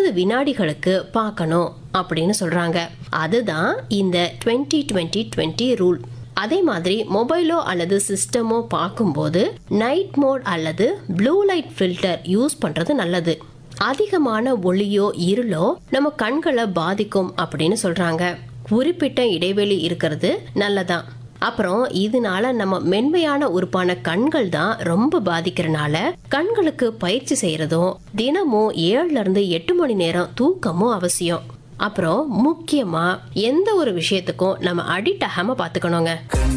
முப்பது வினாடிகளுக்கு பார்க்கணும் அப்படின்னு சொல்றாங்க அதுதான் இந்த டுவெண்ட்டி டுவெண்ட்டி டுவெண்ட்டி ரூல் அதே மாதிரி மொபைலோ அல்லது சிஸ்டமோ பார்க்கும்போது நைட் மோட் அல்லது ப்ளூ லைட் ஃபில்டர் யூஸ் பண்றது நல்லது அதிகமான ஒளியோ இருளோ நம்ம கண்களை பாதிக்கும் அப்படின்னு சொல்றாங்க குறிப்பிட்ட இடைவெளி இருக்கிறது நல்லதான் அப்புறம் இதனால நம்ம மென்மையான உறுப்பான கண்கள் தான் ரொம்ப பாதிக்கிறனால கண்களுக்கு பயிற்சி செய்யறதும் தினமும் ஏழுல இருந்து எட்டு மணி நேரம் தூக்கமும் அவசியம் அப்புறம் முக்கியமா எந்த ஒரு விஷயத்துக்கும் நம்ம அடிக்ட் ஆகாம பாத்துக்கணுங்க